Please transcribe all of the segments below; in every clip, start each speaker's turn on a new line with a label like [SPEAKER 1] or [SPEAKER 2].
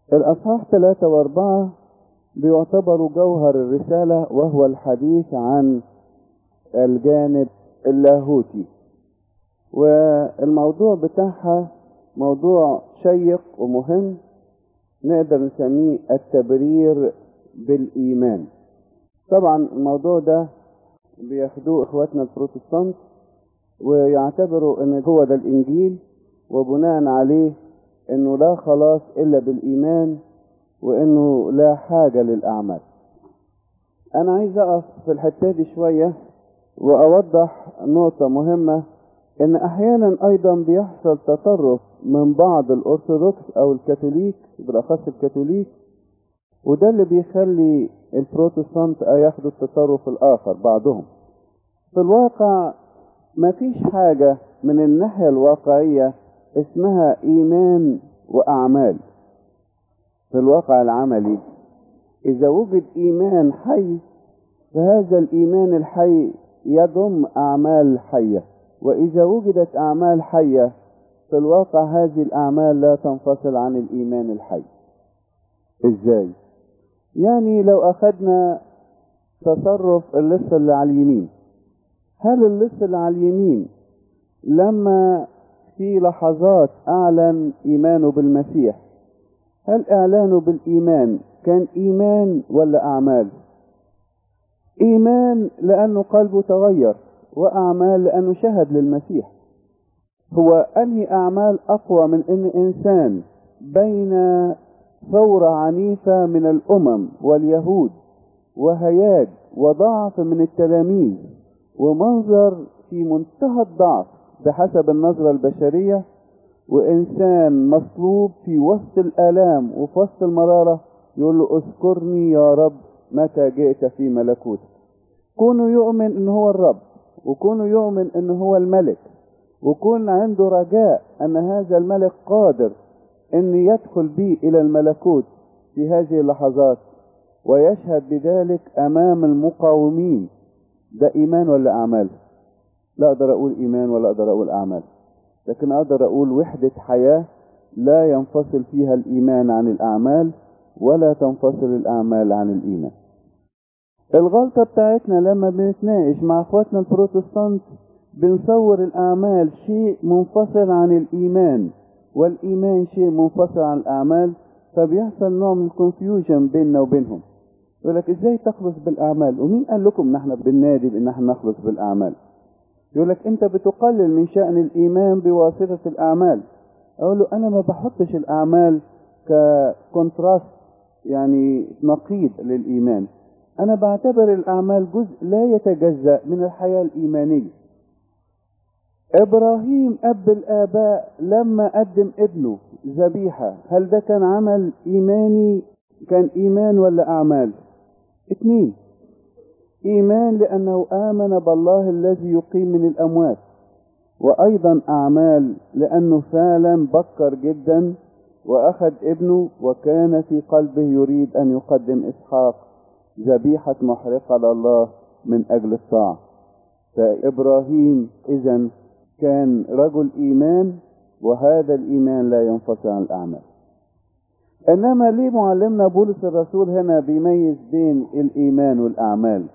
[SPEAKER 1] الأصحاح ثلاثة وأربعة بيعتبروا جوهر الرسالة وهو الحديث عن الجانب اللاهوتي والموضوع بتاعها موضوع شيق ومهم نقدر نسميه التبرير بالإيمان طبعا الموضوع ده بياخدوه اخواتنا البروتستانت ويعتبروا ان هو ده الانجيل وبناء عليه انه لا خلاص الا بالايمان وانه لا حاجه للاعمال انا عايز اقف في الحته دي شويه واوضح نقطه مهمه ان احيانا ايضا بيحصل تطرف من بعض الارثوذكس او الكاثوليك بالاخص الكاثوليك وده اللي بيخلي البروتستانت ياخدوا التطرف الاخر بعضهم في الواقع ما فيش حاجة من الناحية الواقعية اسمها ايمان واعمال في الواقع العملي اذا وجد ايمان حي فهذا الايمان الحي يضم اعمال حيه واذا وجدت اعمال حيه في الواقع هذه الاعمال لا تنفصل عن الايمان الحي ازاي يعني لو اخذنا تصرف اللص اللي على اليمين هل اللص اللي على اليمين لما في لحظات اعلن ايمانه بالمسيح هل اعلانه بالايمان كان ايمان ولا اعمال ايمان لانه قلبه تغير واعمال لانه شهد للمسيح هو انهي اعمال اقوى من ان انسان بين ثورة عنيفة من الامم واليهود وهياج وضعف من التلاميذ ومنظر في منتهى الضعف بحسب النظرة البشرية وإنسان مصلوب في وسط الآلام وفي وسط المرارة يقول له اذكرني يا رب متى جئت في ملكوتك كونه يؤمن ان هو الرب وكونه يؤمن ان هو الملك وكون عنده رجاء ان هذا الملك قادر ان يدخل به الى الملكوت في هذه اللحظات ويشهد بذلك امام المقاومين ده ايمان ولا اعمال لا اقدر اقول ايمان ولا اقدر اقول اعمال لكن اقدر اقول وحدة حياة لا ينفصل فيها الايمان عن الاعمال ولا تنفصل الاعمال عن الايمان الغلطة بتاعتنا لما بنتناقش مع اخواتنا البروتستانت بنصور الاعمال شيء منفصل عن الايمان والايمان شيء منفصل عن الاعمال فبيحصل نوع من الكونفيوجن بيننا وبينهم يقول لك ازاي تخلص بالاعمال ومين قال لكم ان احنا بننادي بان احنا نخلص بالاعمال يقول لك انت بتقلل من شأن الايمان بواسطة الاعمال اقول له انا ما بحطش الاعمال ككونتراست يعني نقيض للايمان انا بعتبر الاعمال جزء لا يتجزأ من الحياة الايمانية ابراهيم اب الاباء لما قدم ابنه ذبيحة هل ده كان عمل ايماني كان ايمان ولا اعمال اتنين ايمان لانه امن بالله الذي يقيم من الاموات وايضا اعمال لانه فعلا بكر جدا واخذ ابنه وكان في قلبه يريد ان يقدم اسحاق ذبيحة محرقة لله من اجل الطاعة فابراهيم اذا كان رجل ايمان وهذا الايمان لا ينفصل عن الاعمال انما ليه معلمنا بولس الرسول هنا بيميز بين الايمان والاعمال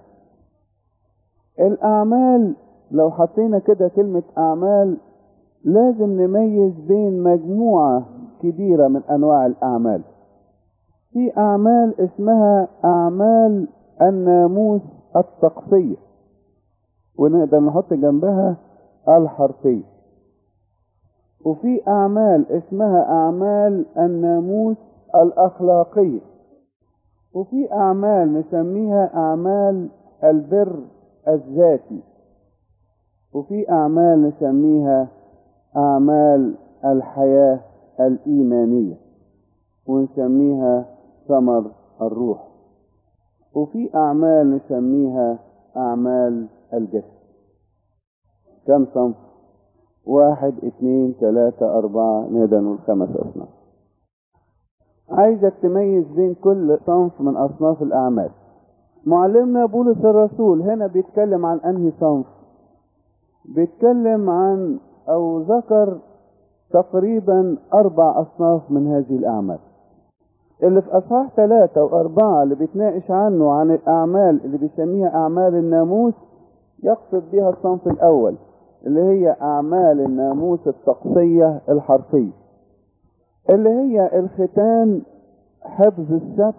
[SPEAKER 1] الاعمال لو حطينا كده كلمة اعمال لازم نميز بين مجموعة كبيرة من انواع الاعمال في اعمال اسمها اعمال الناموس الطقسية ونقدر نحط جنبها الحرفية وفي اعمال اسمها اعمال الناموس الاخلاقية وفي اعمال نسميها اعمال البر الذاتي وفي اعمال نسميها اعمال الحياة الايمانية ونسميها ثمر الروح وفي اعمال نسميها اعمال الجسد كم صنف واحد اتنين تلاتة اربعة نقدر نقول خمس اصناف عايزك تميز بين كل صنف من اصناف الاعمال معلمنا بولس الرسول هنا بيتكلم عن انهي صنف بيتكلم عن او ذكر تقريبا اربع اصناف من هذه الاعمال اللي في أصحاح ثلاثة وأربعة اللي بيتناقش عنه عن الأعمال اللي بيسميها أعمال الناموس يقصد بها الصنف الأول اللي هي أعمال الناموس الطقسية الحرفية اللي هي الختان حفظ السبت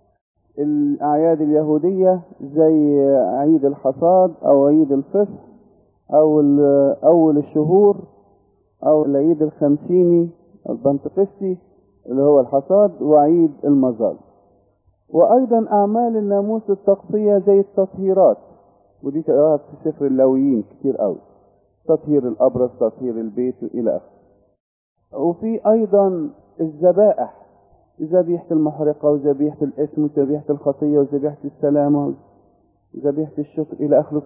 [SPEAKER 1] الأعياد اليهودية زي عيد الحصاد أو عيد الفصح أو أول الشهور أو العيد الخمسيني البنتقستي اللي هو الحصاد وعيد المظال وأيضا أعمال الناموس الطقسية زي التطهيرات ودي تقراها في سفر اللاويين كتير قوي تطهير الأبرص تطهير البيت إلى آخره وفي أيضا الذبائح ذبيحة المحرقة وذبيحة الإثم وذبيحة الخطية وذبيحة السلامة وذبيحة الشكر إلى آخره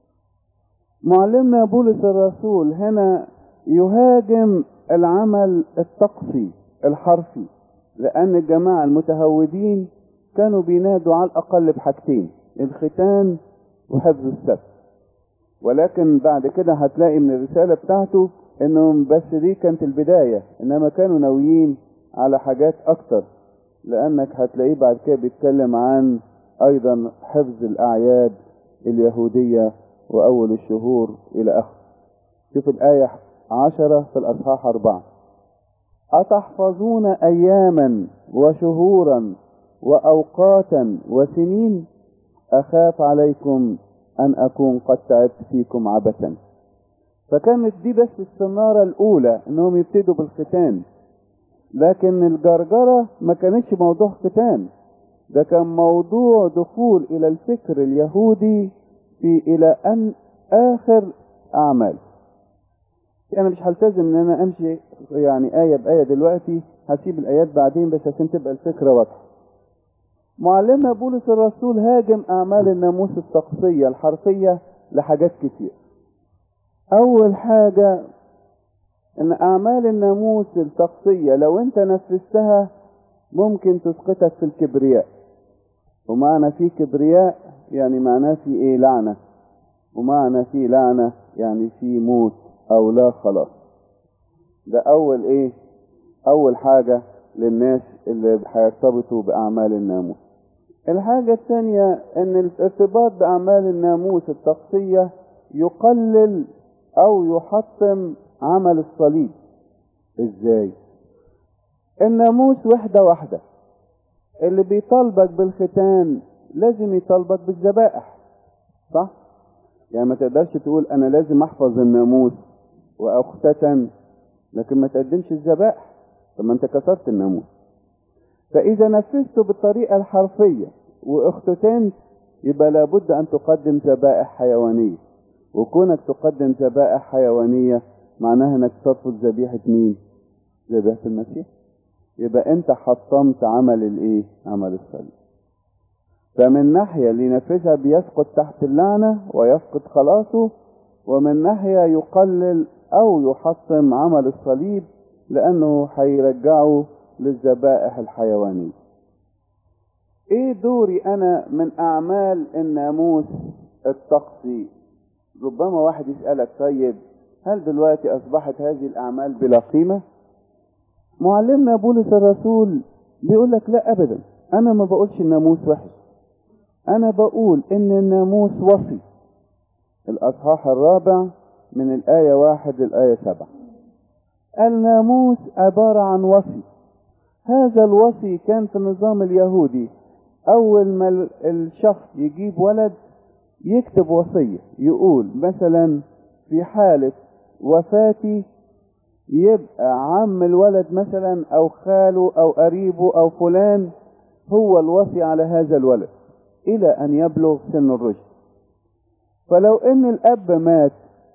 [SPEAKER 1] معلمنا بولس الرسول هنا يهاجم العمل الطقسي الحرفي لأن الجماعة المتهودين كانوا بينادوا على الأقل بحاجتين الختان وحفظ السبت ولكن بعد كده هتلاقي من الرسالة بتاعته انهم بس دي كانت البداية انما كانوا ناويين على حاجات اكتر لانك هتلاقيه بعد كده بيتكلم عن ايضا حفظ الاعياد اليهودية واول الشهور الى اخره شوف الاية عشرة في الاصحاح اربعة اتحفظون اياما وشهورا واوقاتا وسنين اخاف عليكم ان اكون قد تعبت فيكم عبثا فكانت دي بس السنارة الاولى انهم يبتدوا بالختان لكن الجرجرة ما كانتش موضوع ختان ده كان موضوع دخول الى الفكر اليهودي في الى ان اخر اعمال انا مش هلتزم ان انا امشي يعني ايه بايه دلوقتي هسيب الايات بعدين بس عشان تبقى الفكره واضحه معلمنا بولس الرسول هاجم اعمال الناموس الطقسيه الحرفيه لحاجات كتير اول حاجه ان اعمال الناموس الطقسيه لو انت نفذتها ممكن تسقطك في الكبرياء ومعنى في كبرياء يعني معناه في ايه لعنه ومعنى في لعنه يعني في موت او لا خلاص ده اول ايه اول حاجه للناس اللي هيرتبطوا باعمال الناموس الحاجة الثانية ان الارتباط باعمال الناموس الطقسية يقلل او يحطم عمل الصليب ازاي الناموس وحدة واحدة اللي بيطالبك بالختان لازم يطالبك بالذبائح صح يعني ما تقدرش تقول انا لازم احفظ الناموس واختتن لكن ما تقدمش الذبائح طب ما انت كسرت الناموس فاذا نفذته بالطريقه الحرفيه واختتنت يبقى لابد ان تقدم ذبائح حيوانيه وكونك تقدم ذبائح حيوانيه معناها انك ترفض ذبيحه مين ذبيحه المسيح يبقى انت حطمت عمل الايه عمل الصليب فمن ناحية اللي ينفذها بيسقط تحت اللعنة ويفقد خلاصه ومن ناحية يقلل أو يحطم عمل الصليب لأنه هيرجعه للذبائح الحيوانية. إيه دوري أنا من أعمال الناموس الطقسي؟ ربما واحد يسألك طيب هل دلوقتي أصبحت هذه الأعمال بلا قيمة؟ معلمنا بولس الرسول بيقول لك لا أبدا أنا ما بقولش الناموس وحش أنا بقول إن الناموس وصي الأصحاح الرابع من الآية واحد للآية سبعة الناموس عبارة عن وصي هذا الوصي كان في النظام اليهودي أول ما الشخص يجيب ولد يكتب وصية يقول مثلا في حالة وفاتي يبقى عم الولد مثلا أو خاله أو قريبه أو فلان هو الوصي على هذا الولد إلى أن يبلغ سن الرشد فلو إن الأب مات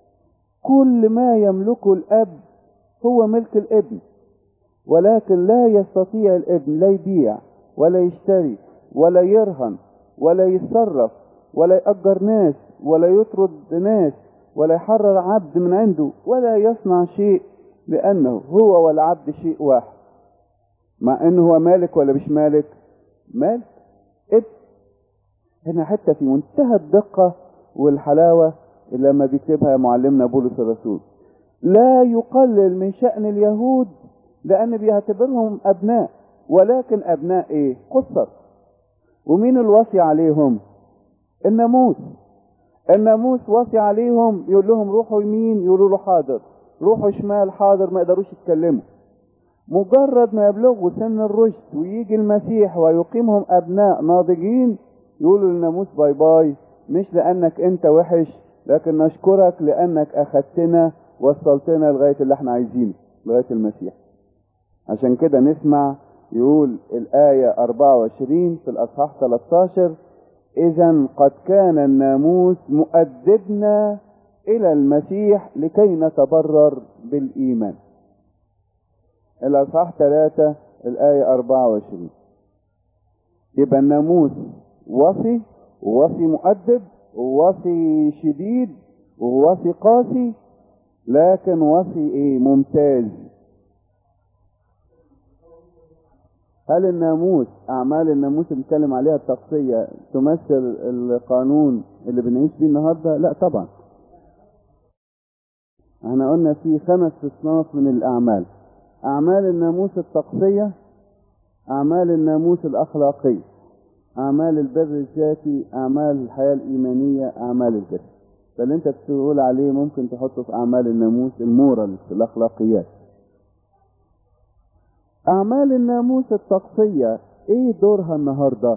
[SPEAKER 1] كل ما يملكه الأب هو ملك الابن ولكن لا يستطيع الابن لا يبيع ولا يشتري ولا يرهن ولا يتصرف ولا يأجر ناس ولا يطرد ناس ولا يحرر عبد من عنده ولا يصنع شيء لأنه هو والعبد شيء واحد مع أنه هو مالك ولا مش مالك مالك ابن هنا حتى في منتهى الدقة والحلاوة لما بيكتبها معلمنا بولس الرسول لا يقلل من شأن اليهود لأن بيعتبرهم أبناء ولكن ابناء ايه قصر ومين الوصي عليهم الناموس الناموس وصي عليهم يقول لهم روحوا يمين يقولوا له حاضر روحوا شمال حاضر ما يقدروش يتكلموا مجرد ما يبلغوا سن الرشد ويجي المسيح ويقيمهم ابناء ناضجين يقولوا للناموس باي باي مش لانك انت وحش لكن نشكرك لانك اخدتنا وصلتنا لغايه اللي احنا عايزينه لغايه المسيح عشان كده نسمع يقول الآية 24 في الأصحاح 13 إذا قد كان الناموس مؤدبنا إلى المسيح لكي نتبرر بالإيمان الأصحاح 3 الآية 24 يبقى الناموس وصي ووصي مؤدب ووصي شديد ووصي قاسي لكن وصي ايه ممتاز هل الناموس اعمال الناموس اللي بنتكلم عليها التقصيه تمثل القانون اللي بنعيش بيه النهارده لا طبعا احنا قلنا في خمس اصناف من الاعمال اعمال الناموس التقصيه اعمال الناموس الاخلاقيه اعمال البر الذاتي اعمال الحياه الايمانيه اعمال البر فاللي انت بتقول عليه ممكن تحطه في اعمال الناموس المورال الاخلاقيات اعمال الناموس التقصيه ايه دورها النهارده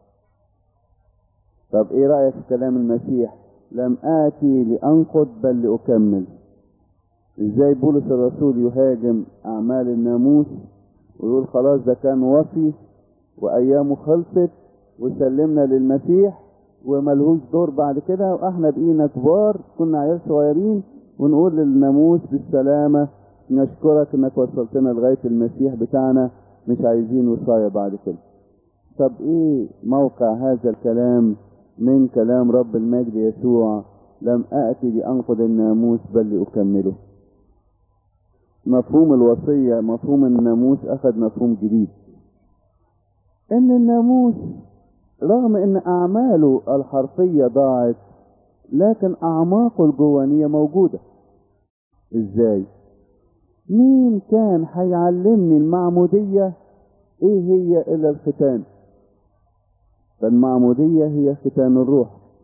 [SPEAKER 1] طب ايه رايك في كلام المسيح لم اتي لانقض بل لاكمل ازاي بولس الرسول يهاجم اعمال الناموس ويقول خلاص ده كان وصي وايامه خلصت وسلمنا للمسيح وملهوش دور بعد كده واحنا بقينا كبار كنا عيال صغيرين ونقول للناموس بالسلامة نشكرك انك وصلتنا لغاية المسيح بتاعنا مش عايزين وصاية بعد كده طب ايه موقع هذا الكلام من كلام رب المجد يسوع لم اتي لانقض الناموس بل لاكمله مفهوم الوصية مفهوم الناموس اخذ مفهوم جديد ان الناموس رغم ان اعماله الحرفية ضاعت لكن اعماقه الجوانية موجودة ازاي مين كان هيعلمني المعمودية ايه هي الا الختان فالمعمودية هي ختان الروح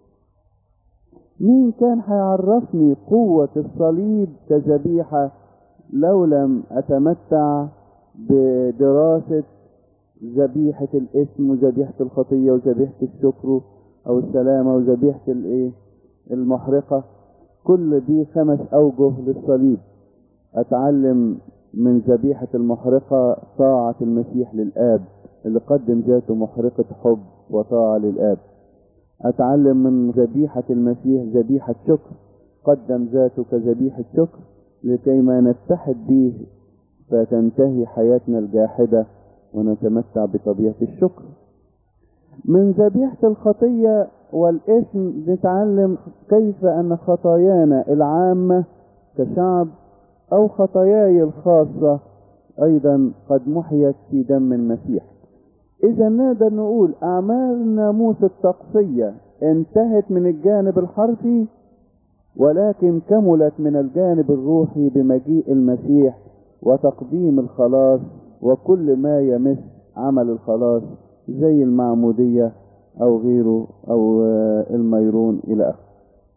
[SPEAKER 1] مين كان هيعرفني قوة الصليب كذبيحة لو لم اتمتع بدراسة ذبيحة الاسم وذبيحة الخطية وذبيحة الشكر أو السلامة وذبيحة الإيه المحرقة كل دي خمس أوجه للصليب أتعلم من ذبيحة المحرقة طاعة المسيح للآب اللي قدم ذاته محرقة حب وطاعة للآب أتعلم من ذبيحة المسيح ذبيحة شكر قدم ذاته كذبيحة شكر لكي ما نتحد به فتنتهي حياتنا الجاحده ونتمتع بطبيعة الشكر من ذبيحة الخطية والإثم نتعلم كيف أن خطايانا العامة كشعب أو خطاياي الخاصة أيضا قد محيت في دم المسيح إذا نقدر نقول أعمال الناموس التقصية انتهت من الجانب الحرفي ولكن كملت من الجانب الروحي بمجيء المسيح وتقديم الخلاص وكل ما يمس عمل الخلاص زي المعمودية أو غيره أو الميرون إلى آخره.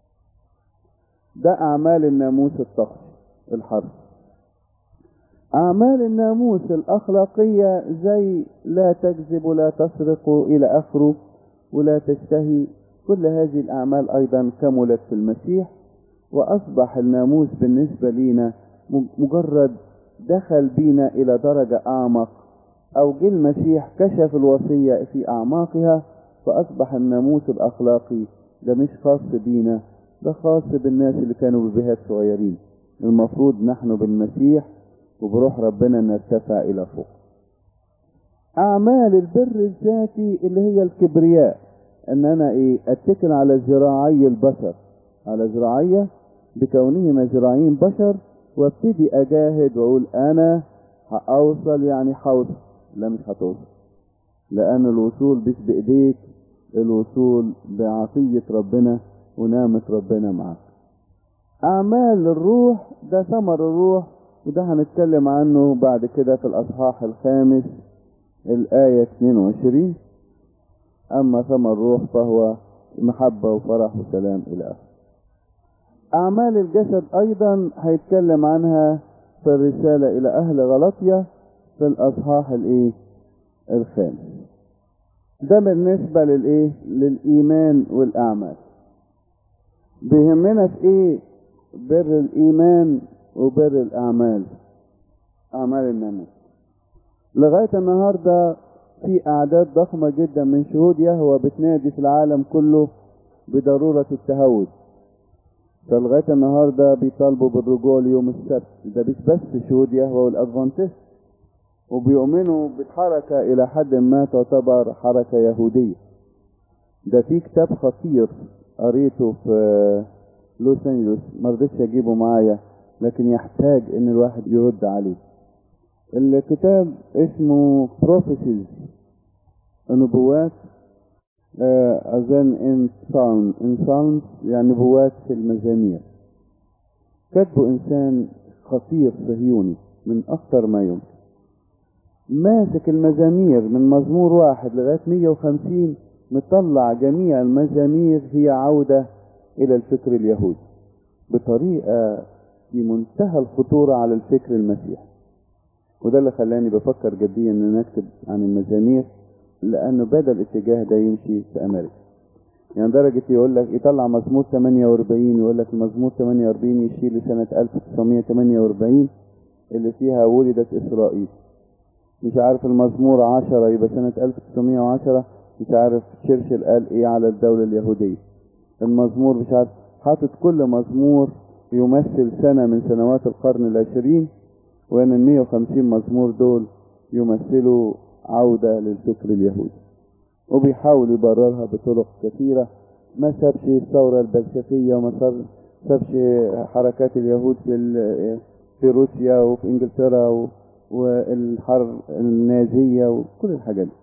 [SPEAKER 1] ده أعمال الناموس الطقسي الحرف. أعمال الناموس الأخلاقية زي لا تكذب ولا تسرق إلى آخره ولا تشتهي كل هذه الأعمال أيضا كملت في المسيح وأصبح الناموس بالنسبة لنا مجرد دخل بينا إلى درجة أعمق أو جه المسيح كشف الوصية في أعماقها فأصبح الناموس الأخلاقي ده مش خاص بينا ده خاص بالناس اللي كانوا ببهات صغيرين المفروض نحن بالمسيح وبروح ربنا نرتفع إلى فوق أعمال البر الذاتي اللي هي الكبرياء إن أنا إيه أتكل على ذراعي البشر على ذراعية بكونهما ذراعين بشر وابتدي اجاهد واقول انا هاوصل يعني هوصل لا مش هتوصل لان الوصول مش بايديك الوصول بعطية ربنا ونعمة ربنا معك اعمال الروح ده ثمر الروح وده هنتكلم عنه بعد كده في الاصحاح الخامس الآية 22 أما ثمر الروح فهو محبة وفرح وسلام إلى آخره أعمال الجسد أيضا هيتكلم عنها في الرسالة إلى أهل غلطية في الأصحاح الإيه؟ الخامس. ده بالنسبة للإيه؟ للإيمان والأعمال. بيهمنا في إيه؟ بر الإيمان وبر الأعمال. أعمال الناموس. لغاية النهاردة في أعداد ضخمة جدا من شهود يهوى بتنادي في العالم كله بضرورة التهود. فلغاية النهاردة بيطالبوا بالرجوع ليوم السبت ده مش بس شهود يهوى والأدفانتست وبيؤمنوا بالحركة إلى حد ما تعتبر حركة يهودية ده في كتاب خطير قريته في لوس أنجلوس مرضتش أجيبه معايا لكن يحتاج إن الواحد يرد عليه الكتاب اسمه Prophecies نبوات أظن إن صالم إن صالم يعني نبوات في المزامير كتبه إنسان خطير صهيوني من أخطر ما يمكن ماسك المزامير من مزمور واحد لغاية 150 مطلع جميع المزامير هي عودة إلى الفكر اليهودي بطريقة في منتهى الخطورة على الفكر المسيحي وده اللي خلاني بفكر جديا ان نكتب عن المزامير لانه بدا الاتجاه ده يمشي في امريكا يعني درجة يقول لك يطلع مزمور 48 يقول لك المزمور 48 يشير لسنة 1948 اللي فيها ولدت اسرائيل مش عارف المزمور 10 يبقى سنة 1910 مش عارف تشرشل قال ايه على الدولة اليهودية المزمور مش عارف حاطط كل مزمور يمثل سنة من سنوات القرن العشرين وان ال 150 مزمور دول يمثلوا عودة للفكر اليهودي وبيحاول يبررها بطرق كثيرة ما سابش الثورة البلشفية وما سابش حركات اليهود في في روسيا وفي انجلترا والحرب النازية وكل الحاجات دي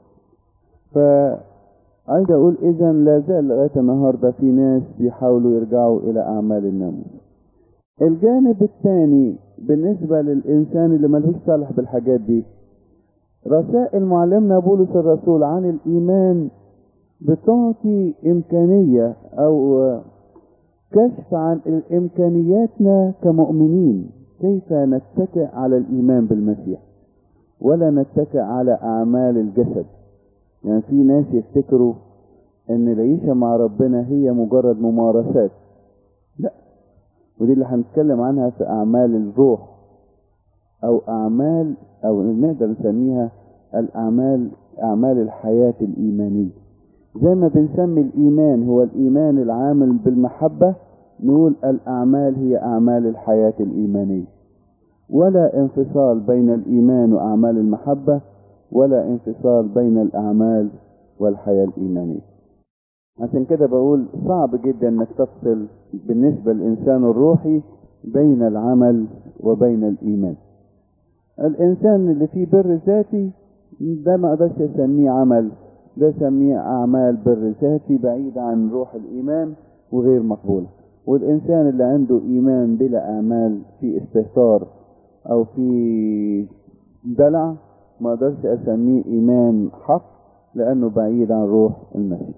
[SPEAKER 1] فعايز اقول اذا لا زال لغاية النهاردة في ناس بيحاولوا يرجعوا الى اعمال الناموس الجانب الثاني بالنسبة للإنسان اللي ملهوش صالح بالحاجات دي رسائل معلمنا بولس الرسول عن الإيمان بتعطي إمكانية أو كشف عن إمكانياتنا كمؤمنين كيف نتكئ على الإيمان بالمسيح ولا نتكئ على أعمال الجسد يعني في ناس يفتكروا أن العيشة مع ربنا هي مجرد ممارسات لا ودي اللي هنتكلم عنها في أعمال الروح أو أعمال أو نقدر نسميها الأعمال أعمال الحياة الإيمانية زي ما بنسمي الإيمان هو الإيمان العامل بالمحبة نقول الأعمال هي أعمال الحياة الإيمانية ولا انفصال بين الإيمان وأعمال المحبة ولا انفصال بين الأعمال والحياة الإيمانية عشان كده بقول صعب جدا انك تفصل بالنسبة للإنسان الروحي بين العمل وبين الإيمان الإنسان اللي فيه بر ذاتي ده ما اقدرش اسميه عمل ده اسميه أعمال بر ذاتي بعيد عن روح الإيمان وغير مقبولة والإنسان اللي عنده إيمان بلا أعمال في استهتار أو في دلع ما اقدرش اسميه إيمان حق لأنه بعيد عن روح المسيح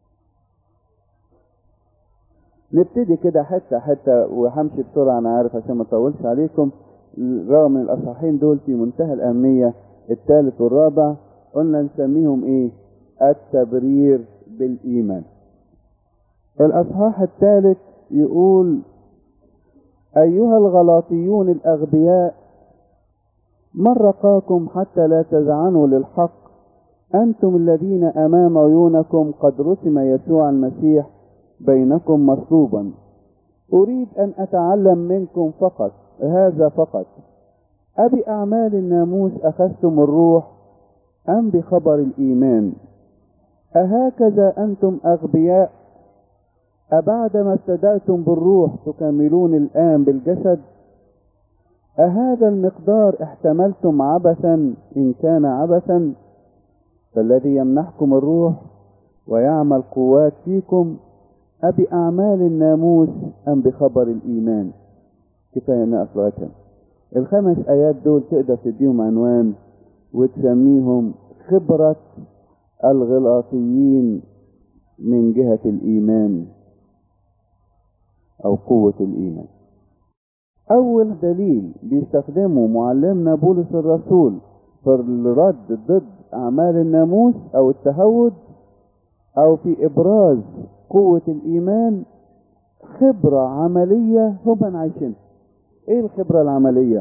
[SPEAKER 1] نبتدي كده حتة حتة وهمشي بسرعة أنا عارف عشان ما أطولش عليكم رغم من الأصحاحين دول في منتهى الأهمية الثالث والرابع قلنا نسميهم إيه؟ التبرير بالإيمان. الأصحاح الثالث يقول أيها الغلاطيون الأغبياء من رقاكم حتى لا تزعنوا للحق أنتم الذين أمام عيونكم قد رسم يسوع المسيح بينكم مصلوبا أريد أن أتعلم منكم فقط هذا فقط أبأعمال الناموس أخذتم الروح أم بخبر الإيمان أهكذا أنتم أغبياء أبعدما ابتدأتم بالروح تكملون الآن بالجسد أهذا المقدار احتملتم عبثا إن كان عبثا فالذي يمنحكم الروح ويعمل قوات فيكم أبأعمال الناموس أم بخبر الإيمان كفاية نقف لغاية الخمس آيات دول تقدر تديهم عنوان وتسميهم خبرة الغلاطيين من جهة الإيمان أو قوة الإيمان أول دليل بيستخدمه معلمنا بولس الرسول في الرد ضد أعمال الناموس أو التهود أو في إبراز قوة الإيمان خبرة عملية هم عايشينها إيه الخبرة العملية؟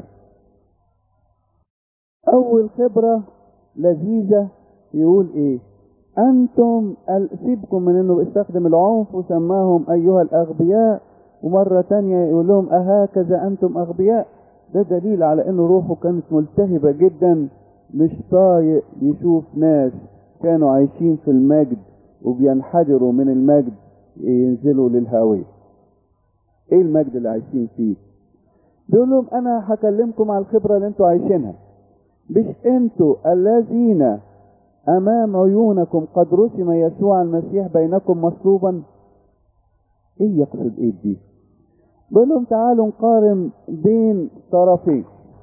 [SPEAKER 1] أول خبرة لذيذة يقول إيه؟ أنتم سيبكم من إنه بيستخدم العنف وسماهم أيها الأغبياء ومرة تانية يقول لهم أهكذا أنتم أغبياء ده دليل على إنه روحه كانت ملتهبة جدا مش طايق يشوف ناس كانوا عايشين في المجد وبينحدروا من المجد ينزلوا للهاوية ايه المجد اللي عايشين فيه بيقول لهم انا هكلمكم على الخبرة اللي انتوا عايشينها مش انتوا الذين امام عيونكم قد رسم يسوع المسيح بينكم مصلوبا ايه يقصد ايه دي بيقول لهم تعالوا نقارن بين طرفين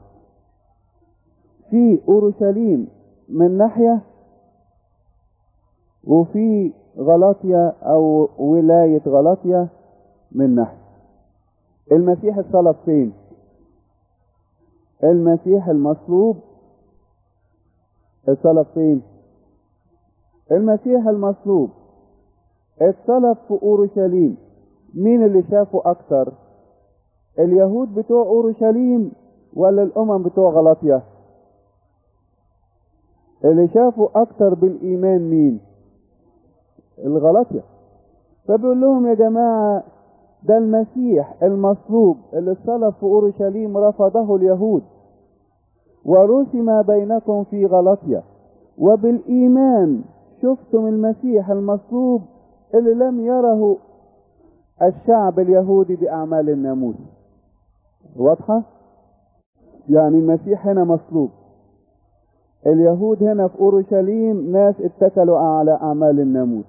[SPEAKER 1] في اورشليم من ناحيه وفي غلاطيا او ولايه غلاطيا من ناحيه المسيح اتصلب فين المسيح المصلوب اتصلب فين المسيح المصلوب اتصلب في اورشليم مين اللي شافه اكتر اليهود بتوع اورشليم ولا الامم بتوع غلاطيا اللي شافوا اكتر بالايمان مين الغلاطيا فبيقول لهم يا جماعه ده المسيح المصلوب اللي اتصلب في اورشليم رفضه اليهود ورسم بينكم في غلطية وبالإيمان شفتم المسيح المصلوب اللي لم يره الشعب اليهودي بأعمال الناموس واضحة؟ يعني المسيح هنا مصلوب اليهود هنا في أورشليم ناس اتكلوا على أعمال الناموس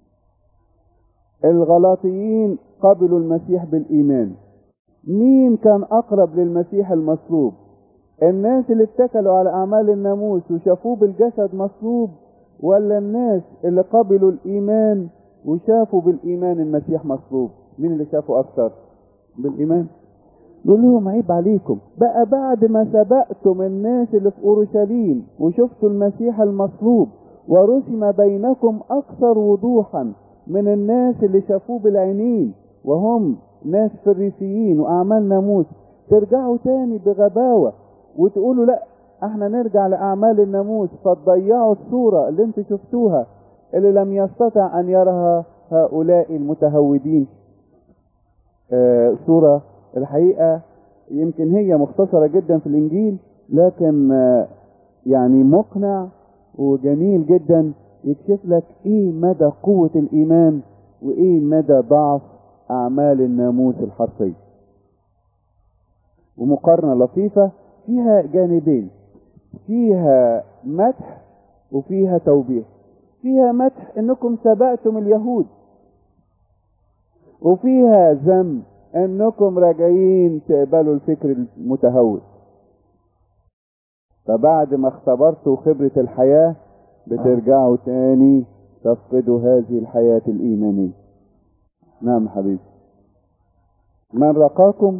[SPEAKER 1] الغلاطيين قبلوا المسيح بالإيمان مين كان أقرب للمسيح المصلوب الناس اللي اتكلوا على أعمال الناموس وشافوه بالجسد مصلوب ولا الناس اللي قبلوا الإيمان وشافوا بالإيمان المسيح مصلوب مين اللي شافوا أكثر بالإيمان يقول لهم عيب عليكم بقى بعد ما سبقتم الناس اللي في أورشليم وشفتوا المسيح المصلوب ورسم بينكم أكثر وضوحا من الناس اللي شافوه بالعينين وهم ناس فريسيين وأعمال ناموس ترجعوا تاني بغباوة وتقولوا لا احنا نرجع لأعمال الناموس فتضيعوا الصورة اللي انتوا شفتوها اللي لم يستطع أن يرها هؤلاء المتهودين آه صورة الحقيقة يمكن هي مختصرة جدا في الإنجيل لكن آه يعني مقنع وجميل جدا يكشف لك ايه مدى قوة الإيمان وايه مدى ضعف أعمال الناموس الحرفي ومقارنة لطيفة فيها جانبين فيها مدح وفيها توبيخ فيها مدح انكم سبقتم اليهود وفيها ذم انكم راجعين تقبلوا الفكر المتهور فبعد ما اختبرتوا خبرة الحياة بترجعوا تاني تفقدوا هذه الحياة الإيمانية نعم حبيبي من رقاكم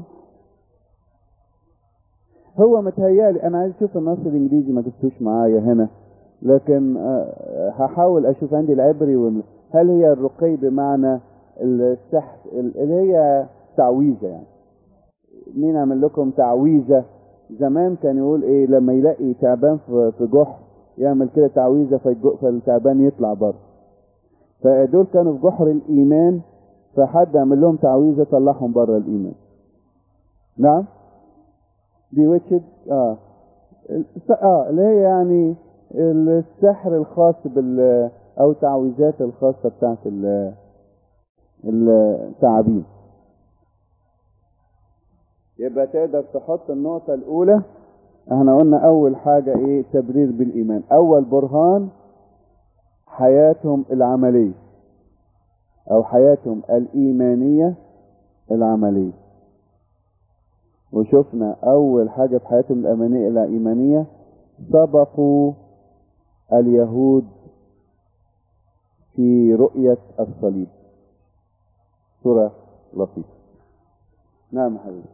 [SPEAKER 1] هو متهيالي انا عايز اشوف النص الانجليزي ما جبتوش معايا هنا لكن هحاول اشوف عندي العبري وال... هل هي الرقي بمعنى السحر اللي هي تعويذه يعني مين عمل لكم تعويذه زمان كان يقول ايه لما يلاقي تعبان في جحر يعمل كده تعويذه فالتعبان يطلع بره فدول كانوا في جحر الايمان فحد عمل لهم تعويذه طلعهم بره الايمان نعم بيوتشد اه اه اللي هي يعني السحر الخاص بال او التعويذات الخاصه بتاعت التعابين يبقى تقدر تحط النقطة الأولى احنا قلنا أول حاجة إيه تبرير بالإيمان أول برهان حياتهم العملية أو حياتهم الإيمانية العملية وشفنا أول حاجة في حياتهم الأمانية الإيمانية سبقوا اليهود في رؤية الصليب سورة لطيفة نعم حبيبي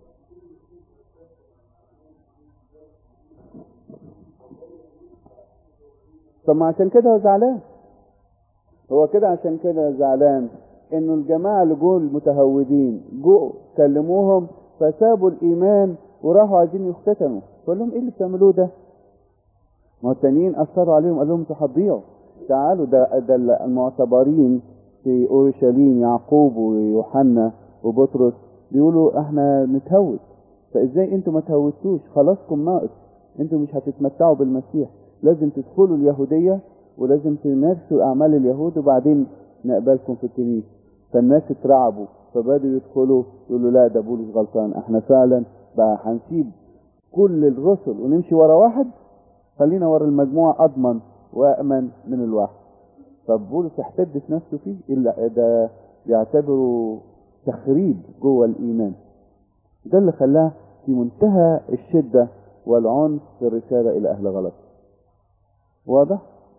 [SPEAKER 1] طب ما عشان كده هو زعلان هو كده عشان كده زعلان انه الجماعة اللي جوا المتهودين جو كلموهم فسابوا الايمان وراحوا عايزين يختتنوا فقال لهم ايه اللي بتعملوه ده ما هو التانيين اثروا عليهم قال لهم انتوا هتضيعوا تعالوا ده ده المعتبرين في اورشليم يعقوب ويوحنا وبطرس بيقولوا احنا نتهود فازاي انتوا ما تهودتوش خلاصكم ناقص انتوا مش هتتمتعوا بالمسيح لازم تدخلوا اليهودية ولازم تمارسوا اعمال اليهود وبعدين نقبلكم في الكنيسة فالناس اترعبوا فبدوا يدخلوا يقولوا لا ده بولس غلطان احنا فعلا بقى هنسيب كل الرسل ونمشي ورا واحد خلينا ورا المجموعة اضمن وامن من الواحد فبولس احتدت نفسه فيه الا ده بيعتبره تخريب جوه الايمان ده اللي خلاه في منتهى الشدة والعنف في الرسالة الى اهل غلط واضح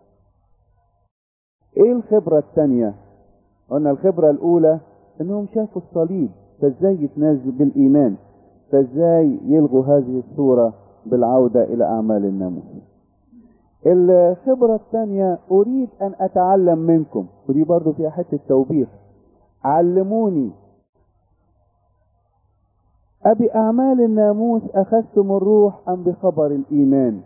[SPEAKER 1] ايه الخبرة الثانية قلنا الخبرة الاولى انهم شافوا الصليب فازاي يتنازلوا بالايمان فازاي يلغوا هذه الصورة بالعودة الى اعمال الناموس الخبرة الثانية اريد ان اتعلم منكم ودي برضو فيها حتة توبيخ علموني أبي أعمال الناموس أخذتم الروح أم بخبر الإيمان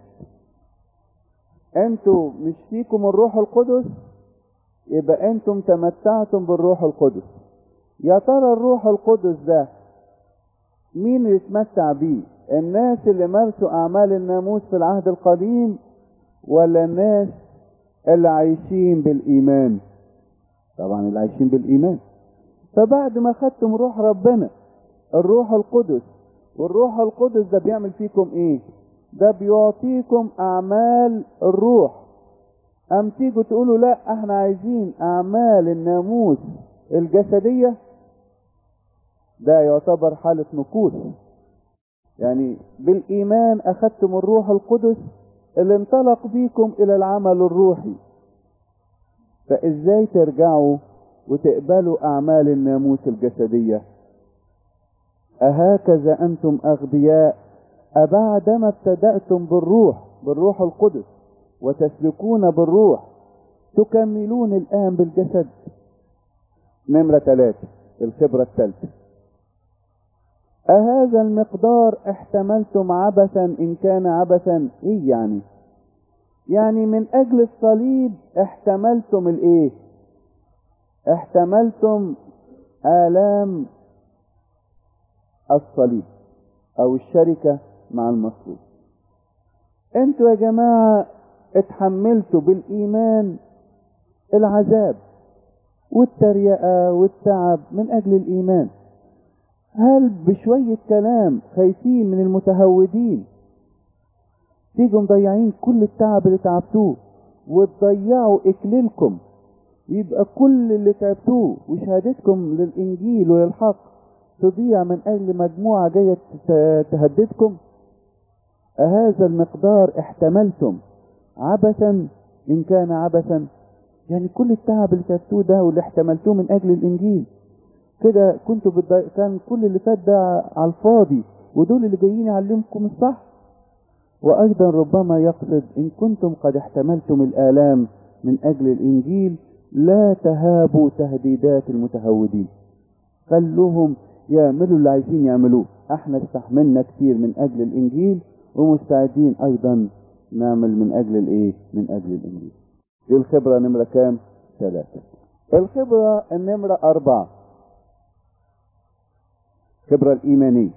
[SPEAKER 1] أنتوا مش فيكم الروح القدس يبقى أنتم تمتعتم بالروح القدس يا ترى الروح القدس ده مين اللي يتمتع بيه الناس اللي مارسوا أعمال الناموس في العهد القديم ولا الناس اللي عايشين بالإيمان طبعا اللي عايشين بالإيمان فبعد ما خدتم روح ربنا الروح القدس والروح القدس ده بيعمل فيكم ايه ده بيعطيكم اعمال الروح ام تيجوا تقولوا لا احنا عايزين اعمال الناموس الجسدية ده يعتبر حالة نقوص يعني بالايمان اخذتم الروح القدس اللي انطلق بيكم الى العمل الروحي فازاي ترجعوا وتقبلوا اعمال الناموس الجسديه أهكذا أنتم أغبياء أبعدما ابتدأتم بالروح بالروح القدس وتسلكون بالروح تكملون الآن بالجسد نمرة ثلاثة الخبرة الثالثة أهذا المقدار احتملتم عبثا إن كان عبثا إيه يعني يعني من أجل الصليب احتملتم الإيه احتملتم آلام الصليب او الشركة مع المصلوب انتوا يا جماعة اتحملتوا بالايمان العذاب والتريقة والتعب من اجل الايمان هل بشوية كلام خايفين من المتهودين تيجوا مضيعين كل التعب اللي تعبتوه وتضيعوا اكليلكم يبقى كل اللي تعبتوه وشهادتكم للانجيل وللحق تضيع من أجل مجموعة جاية تهددكم أهذا المقدار احتملتم عبثا إن كان عبثا يعني كل التعب اللي تعبتوه ده واللي احتملتوه من أجل الإنجيل كده كنتوا بالضي... كان كل اللي فات ده على الفاضي ودول اللي جايين يعلمكم الصح وأيضا ربما يقصد إن كنتم قد احتملتم الآلام من أجل الإنجيل لا تهابوا تهديدات المتهودين خلوهم يعملوا اللي عايزين يعملوه احنا استحملنا كتير من اجل الانجيل ومستعدين ايضا نعمل من اجل الايه من اجل الانجيل دي الخبرة نمرة كام ثلاثة الخبرة النمرة اربعة الخبرة الايمانية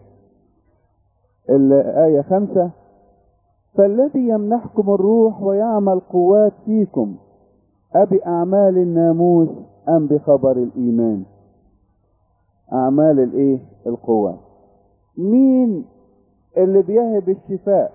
[SPEAKER 1] الآية خمسة فالذي يمنحكم الروح ويعمل قوات فيكم أبي أعمال الناموس أم بخبر الإيمان اعمال الايه القوة مين اللي بيهب الشفاء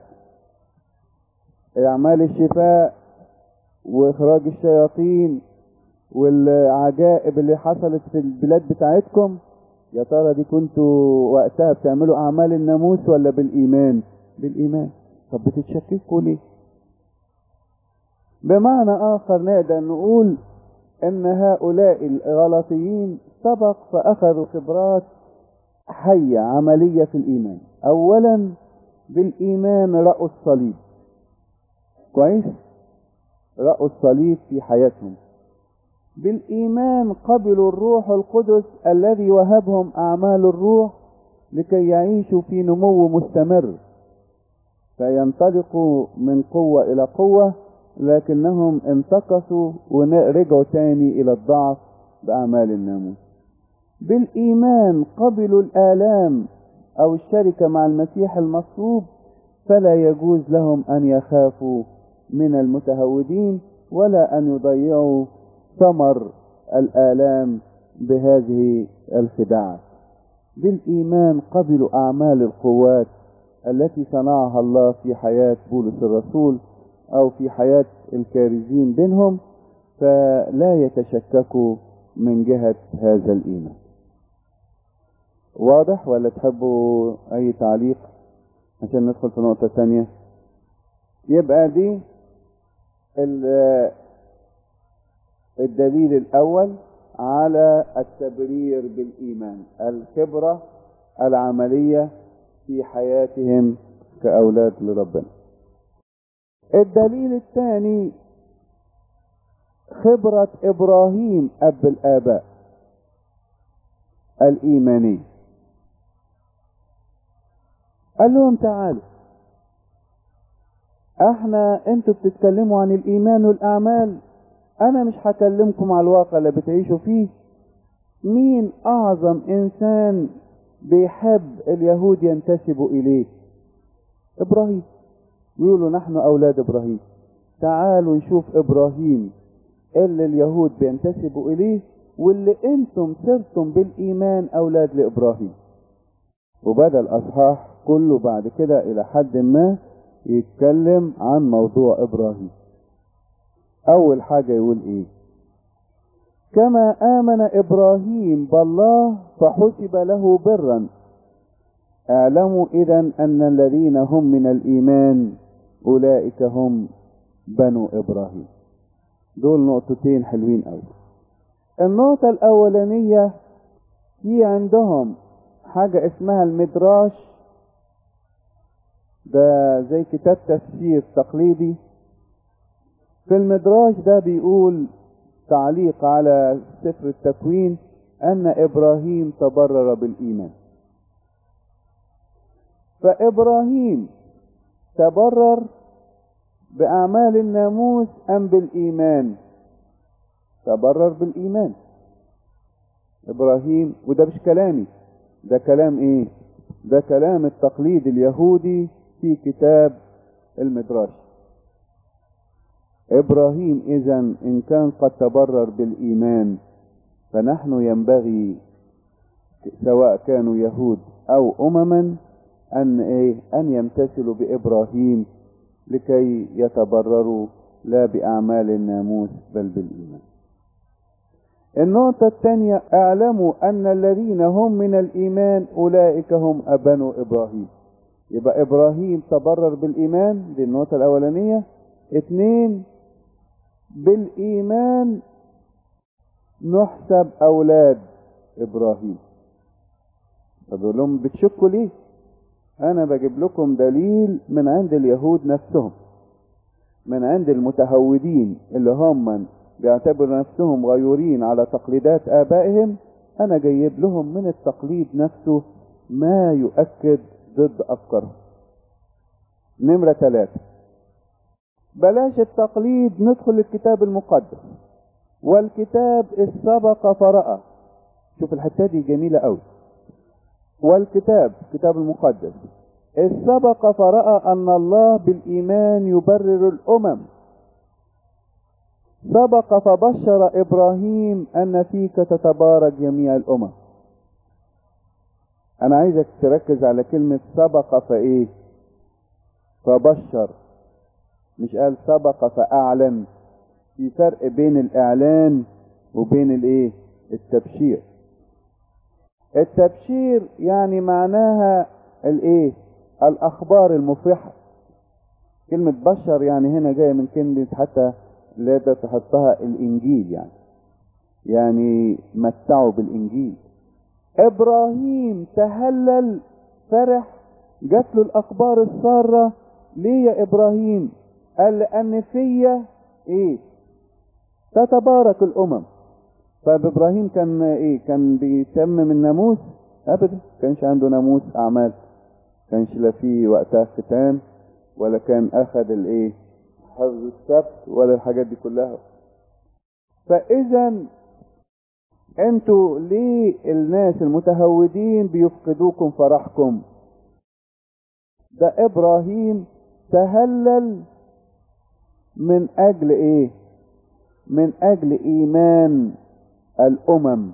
[SPEAKER 1] اعمال الشفاء واخراج الشياطين والعجائب اللي حصلت في البلاد بتاعتكم يا ترى دي كنتوا وقتها بتعملوا اعمال الناموس ولا بالايمان بالايمان طب بتتشككوا ليه بمعنى آخر نقدر نقول ان هؤلاء الغلطيين سبق فاخذوا خبرات حية عملية في الايمان اولا بالايمان رأوا الصليب كويس رأوا الصليب في حياتهم بالايمان قبلوا الروح القدس الذي وهبهم اعمال الروح لكي يعيشوا في نمو مستمر فينطلقوا من قوة الى قوة لكنهم انتقصوا ورجعوا تاني الى الضعف باعمال الناموس بالايمان قبلوا الالام او الشركة مع المسيح المصلوب فلا يجوز لهم ان يخافوا من المتهودين ولا ان يضيعوا ثمر الالام بهذه الخداعات بالايمان قبلوا اعمال القوات التي صنعها الله في حياة بولس الرسول او في حياة الكارزين بينهم فلا يتشككوا من جهة هذا الايمان واضح ولا تحبوا اي تعليق عشان ندخل في نقطة تانية يبقى دي الدليل الاول على التبرير بالايمان الخبرة العملية في حياتهم كاولاد لربنا الدليل الثاني خبرة ابراهيم اب الاباء الايماني قال لهم تعالوا احنا انتوا بتتكلموا عن الايمان والاعمال انا مش هكلمكم على الواقع اللي بتعيشوا فيه مين اعظم انسان بيحب اليهود ينتسبوا اليه ابراهيم يقولوا نحن اولاد ابراهيم تعالوا نشوف ابراهيم اللي اليهود بينتسبوا اليه واللي انتم صرتم بالايمان اولاد لابراهيم وبدا الاصحاح كله بعد كده الى حد ما يتكلم عن موضوع ابراهيم اول حاجة يقول ايه كما امن ابراهيم بالله فحسب له برا اعلموا اذا ان الذين هم من الايمان اولئك هم بنو ابراهيم دول نقطتين حلوين قوي النقطة الاولانية في عندهم حاجة اسمها المدراش ده زي كتاب تفسير تقليدي في المدراج ده بيقول تعليق على سفر التكوين ان ابراهيم تبرر بالايمان فابراهيم تبرر باعمال الناموس ام بالايمان تبرر بالايمان ابراهيم وده مش كلامي ده كلام ايه ده كلام التقليد اليهودي في كتاب المدراش ابراهيم اذا ان كان قد تبرر بالايمان فنحن ينبغي سواء كانوا يهود او امما ان ايه ان يمتثلوا بابراهيم لكي يتبرروا لا باعمال الناموس بل بالايمان النقطة الثانية اعلموا ان الذين هم من الايمان اولئك هم ابنو ابراهيم يبقى ابراهيم تبرر بالايمان دي النقطة الاولانية اثنين بالايمان نحسب اولاد ابراهيم فبقول لهم بتشكوا ليه انا بجيب لكم دليل من عند اليهود نفسهم من عند المتهودين اللي هم بيعتبروا نفسهم غيورين على تقليدات ابائهم انا جايب لهم من التقليد نفسه ما يؤكد ضد افكارهم نمرة ثلاثة بلاش التقليد ندخل الكتاب المقدس والكتاب السبق فرأى شوف الحتة دي جميلة قوي والكتاب كتاب المقدس السبق فرأى أن الله بالإيمان يبرر الأمم سبق فبشر إبراهيم أن فيك تتبارك جميع الأمم أنا عايزك تركز على كلمة سبق فإيه فبشر مش قال سبق فأعلن في فرق بين الإعلان وبين الإيه التبشير التبشير يعني معناها الإيه الأخبار المفرحة كلمة بشر يعني هنا جاية من كلمة حتى لا ده تحطها الانجيل يعني يعني متعوا بالانجيل ابراهيم تهلل فرح جات له الاخبار الساره ليه يا ابراهيم قال لان فيا ايه تتبارك الامم طيب ابراهيم كان ايه كان بيتمم الناموس ابدا كانش عنده ناموس اعمال كانش لا في وقتها ختان ولا كان اخذ الايه حفظ السبت ولا الحاجات دي كلها فاذا انتوا ليه الناس المتهودين بيفقدوكم فرحكم ده ابراهيم تهلل من اجل ايه من اجل ايمان الامم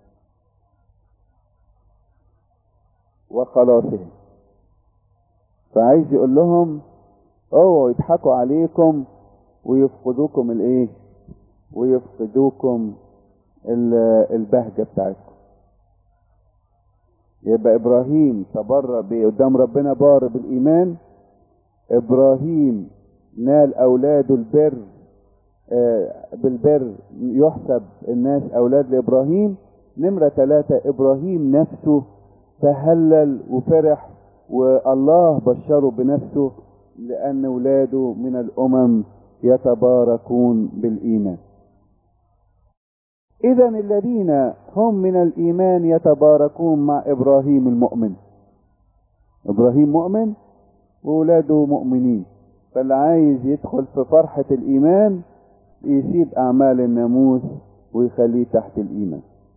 [SPEAKER 1] وخلاصهم فعايز يقول لهم اوعوا يضحكوا عليكم ويفقدوكم الايه ويفقدوكم البهجة بتاعتكم يبقى ابراهيم تبرأ قدام ربنا بار بالايمان ابراهيم نال اولاده البر بالبر يحسب الناس اولاد لابراهيم نمرة ثلاثة ابراهيم نفسه تهلل وفرح والله بشره بنفسه لان اولاده من الامم يتباركون بالايمان اذا الذين هم من الايمان يتباركون مع ابراهيم المؤمن ابراهيم مؤمن واولاده مؤمنين فاللي عايز يدخل في فرحة الايمان يسيب اعمال الناموس ويخليه تحت الايمان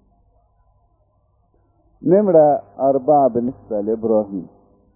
[SPEAKER 1] نمرة أربعة بالنسبة لإبراهيم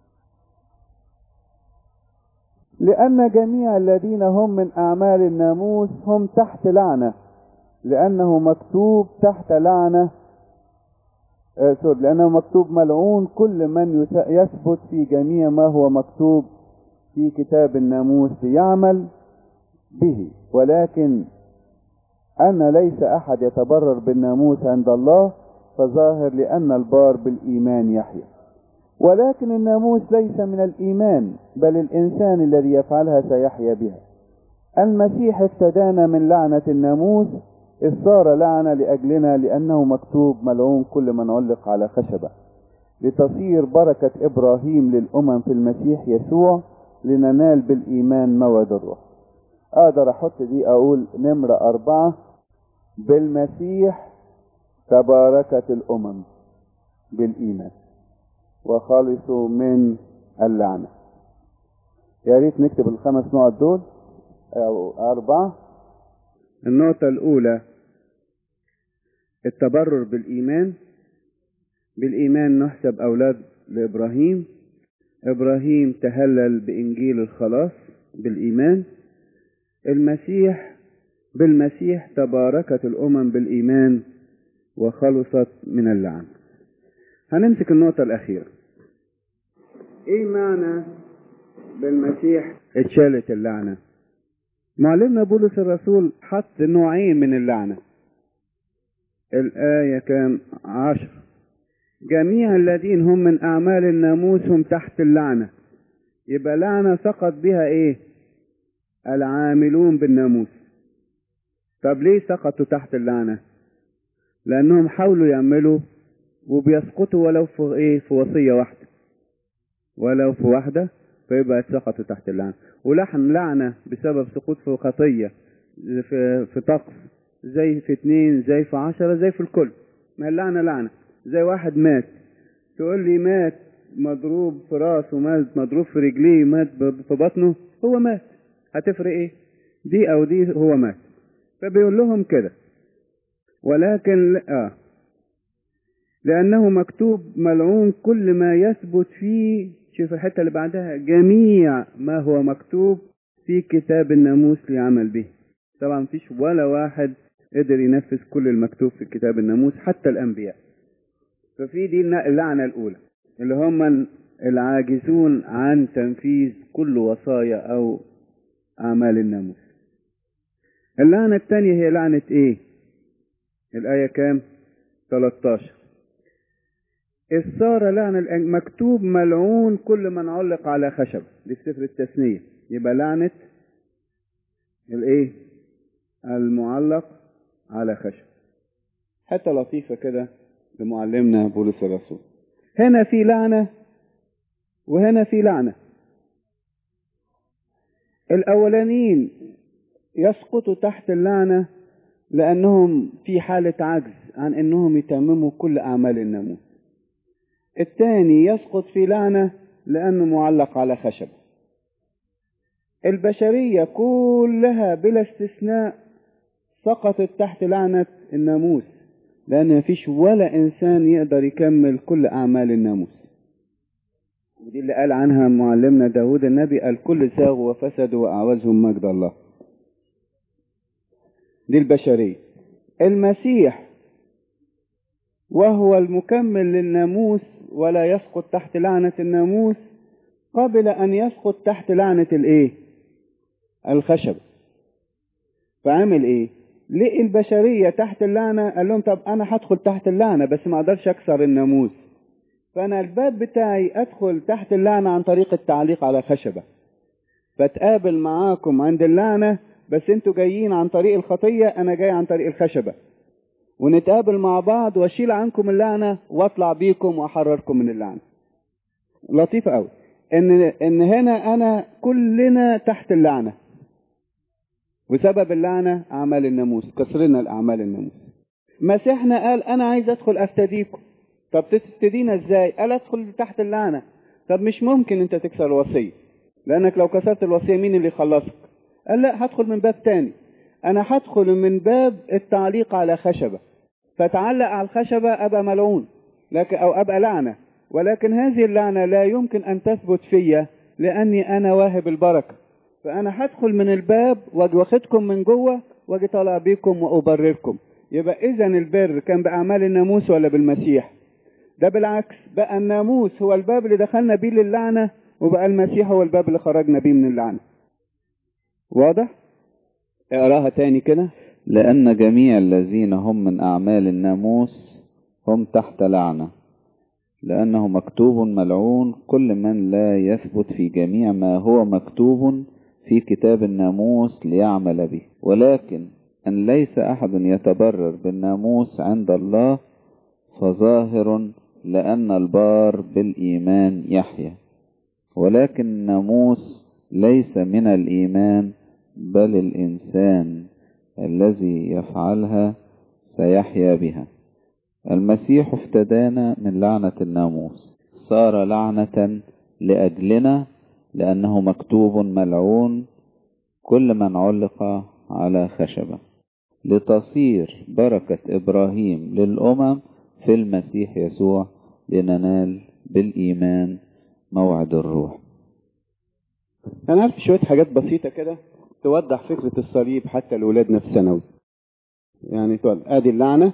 [SPEAKER 1] لأن جميع الذين هم من أعمال الناموس هم تحت لعنة لأنه مكتوب تحت لعنة آه سوري لأنه مكتوب ملعون كل من يثبت في جميع ما هو مكتوب في كتاب الناموس ليعمل به ولكن أن ليس أحد يتبرر بالناموس عند الله فظاهر لأن البار بالإيمان يحيى ولكن الناموس ليس من الإيمان بل الإنسان الذي يفعلها سيحيا بها المسيح افتدانا من لعنة الناموس إذ صار لعنة لأجلنا لأنه مكتوب ملعون كل من علق على خشبة لتصير بركة إبراهيم للأمم في المسيح يسوع لننال بالإيمان موعد الروح أقدر أحط دي أقول نمرة أربعة بالمسيح تباركت الأمم بالإيمان وخلصوا من اللعنة يا ريت نكتب الخمس نقط دول أو أربعة النقطة الأولى التبرر بالإيمان بالإيمان نحسب أولاد لإبراهيم إبراهيم تهلل بإنجيل الخلاص بالإيمان المسيح بالمسيح تباركت الأمم بالإيمان وخلصت من اللعن هنمسك النقطة الأخيرة إيه معنى بالمسيح اتشالت اللعنة معلمنا بولس الرسول حط نوعين من اللعنة الآية كان عشر جميع الذين هم من أعمال الناموس هم تحت اللعنة يبقى لعنة سقط بها إيه العاملون بالناموس طب ليه سقطوا تحت اللعنة لأنهم حاولوا يعملوا وبيسقطوا ولو في إيه في وصية واحدة ولو في واحدة فيبقى سقطوا تحت اللعنة ولحن لعنة بسبب سقوط في خطية في, في طقس زي في اتنين زي في عشرة زي في الكل ما اللعنة لعنة زي واحد مات تقول لي مات مضروب في راسه مات مضروب في رجليه مات في بطنه هو مات هتفرق ايه دي او دي هو مات فبيقول لهم كده ولكن اه لأنه مكتوب ملعون كل ما يثبت فيه شوف الحتة اللي بعدها جميع ما هو مكتوب في كتاب الناموس ليعمل به طبعا مفيش ولا واحد قدر ينفذ كل المكتوب في كتاب الناموس حتى الأنبياء ففي دي اللعنة الأولى اللي هم العاجزون عن تنفيذ كل وصايا أو أعمال الناموس اللعنة الثانية هي لعنة إيه؟ الآية كام؟ 13 إذ صار لعنة مكتوب ملعون كل من علق على خشب دي في سفر التثنية يبقى لعنة الإيه؟ المعلق على خشب حتى لطيفة كده لمعلمنا بولس الرسول هنا في لعنة وهنا في لعنة الأولانيين يسقطوا تحت اللعنة لأنهم في حالة عجز عن أنهم يتمموا كل أعمال الناموس الثاني يسقط في لعنة لأنه معلق على خشب البشرية كلها بلا استثناء سقطت تحت لعنة الناموس لأن مفيش ولا إنسان يقدر يكمل كل أعمال الناموس ودي اللي قال عنها معلمنا داود النبي قال كل زاغوا وفسدوا وأعوزهم مجد الله دي البشرية المسيح وهو المكمل للناموس ولا يسقط تحت لعنة الناموس قبل أن يسقط تحت لعنة الإيه؟ الخشب فعمل إيه؟ لقي البشرية تحت اللعنة قال لهم طب أنا هدخل تحت اللعنة بس ما أقدرش أكسر الناموس فأنا الباب بتاعي أدخل تحت اللعنة عن طريق التعليق على خشبة فتقابل معاكم عند اللعنة بس انتوا جايين عن طريق الخطية أنا جاي عن طريق الخشبة ونتقابل مع بعض واشيل عنكم اللعنة واطلع بيكم واحرركم من اللعنة لطيفة قوي ان ان هنا انا كلنا تحت اللعنة وسبب اللعنة اعمال الناموس كسرنا الاعمال الناموس مسيحنا قال انا عايز ادخل افتديكم طب تفتدينا ازاي قال ادخل تحت اللعنة طب مش ممكن انت تكسر الوصية لانك لو كسرت الوصية مين اللي يخلصك قال لا هدخل من باب تاني انا هدخل من باب التعليق على خشبة فتعلق على الخشبة ابقى ملعون لكن او ابقى لعنة ولكن هذه اللعنة لا يمكن ان تثبت فيا لاني انا واهب البركة فانا هدخل من الباب واجي واخدكم من جوه واجي طالع بيكم وابرركم يبقى اذا البر كان باعمال الناموس ولا بالمسيح ده بالعكس بقى الناموس هو الباب اللي دخلنا بيه للعنة وبقى المسيح هو الباب اللي خرجنا بيه من اللعنة واضح اقراها تاني كده
[SPEAKER 2] لأن جميع الذين هم من أعمال الناموس هم تحت لعنة لأنه مكتوب ملعون كل من لا يثبت في جميع ما هو مكتوب في كتاب الناموس ليعمل به ولكن أن ليس أحد يتبرر بالناموس عند الله فظاهر لأن البار بالإيمان يحيى ولكن الناموس ليس من الإيمان بل الإنسان الذي يفعلها سيحيا بها المسيح افتدانا من لعنة الناموس صار لعنة لأجلنا لأنه مكتوب ملعون كل من علق على خشبة لتصير بركة إبراهيم للأمم في المسيح يسوع لننال بالإيمان موعد الروح
[SPEAKER 1] انا عارف شوية حاجات بسيطة كده توضح فكرة الصليب حتى لولادنا في ثانوي يعني تقول ادي اللعنة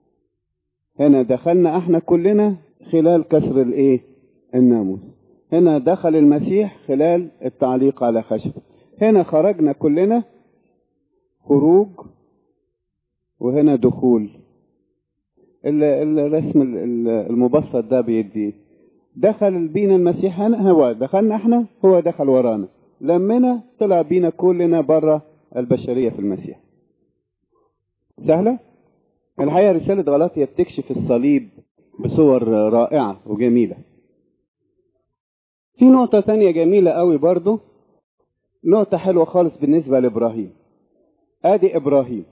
[SPEAKER 1] هنا دخلنا احنا كلنا خلال كسر الايه الناموس هنا دخل المسيح خلال التعليق على خشب هنا خرجنا كلنا خروج وهنا دخول الرسم المبسط ده بيدي دخل بينا المسيح هنا هو دخلنا احنا هو دخل ورانا لمنا طلع بينا كلنا بره البشرية في المسيح سهلة الحقيقة رسالة غلاطية بتكشف الصليب بصور رائعة وجميلة في نقطة تانية جميلة قوي برضو نقطة حلوة خالص بالنسبة لإبراهيم ادي إبراهيم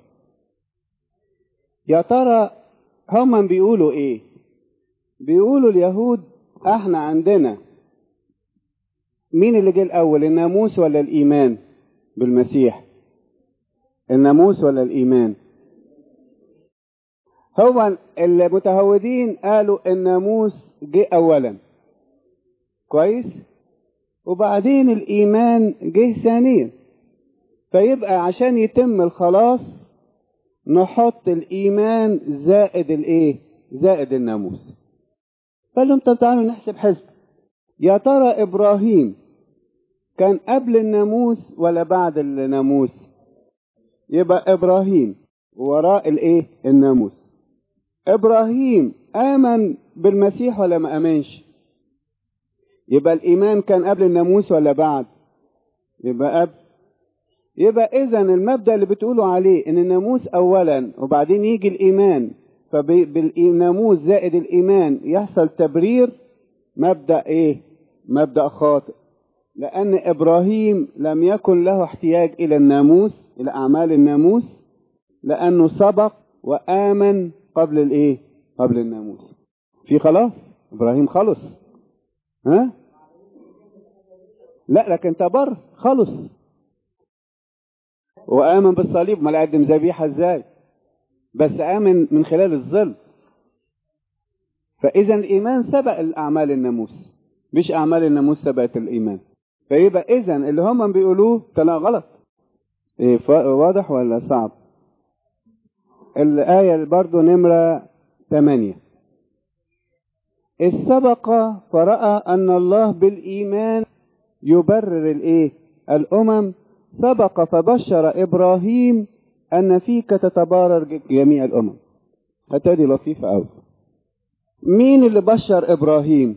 [SPEAKER 1] يا ترى هما بيقولوا ايه بيقولوا اليهود احنا عندنا مين اللي جه الاول الناموس ولا الايمان بالمسيح الناموس ولا الايمان هو المتهودين قالوا الناموس جه اولا كويس وبعدين الايمان جه ثانيا فيبقى عشان يتم الخلاص نحط الايمان زائد الايه زائد الناموس قال لهم طب تعالوا نحسب حسب يا ترى ابراهيم كان قبل الناموس ولا بعد الناموس يبقى ابراهيم وراء الايه الناموس ابراهيم امن بالمسيح ولا ما امنش يبقى الايمان كان قبل الناموس ولا بعد يبقى قبل يبقى اذا المبدا اللي بتقولوا عليه ان الناموس اولا وبعدين يجي الايمان فبالناموس زائد الايمان يحصل تبرير مبدا ايه مبدا خاطئ لان ابراهيم لم يكن له احتياج الى الناموس الى اعمال الناموس لانه سبق وامن قبل الايه قبل الناموس في خلاص ابراهيم خلص ها لا لكن تبر خلص وآمن بالصليب ما قدم ذبيحة ازاي بس آمن من خلال الظل فإذا الإيمان سبق الأعمال الناموس مش أعمال الناموس سبقت الإيمان فيبقى إذا اللي هم بيقولوه طلع غلط إيه واضح ولا صعب الآية برضو نمرة ثمانية السبق فرأى أن الله بالإيمان يبرر الإيه الأمم سبق فبشر إبراهيم أن فيك تتبارر جميع الأمم حتى دي لطيفة أوي مين اللي بشر إبراهيم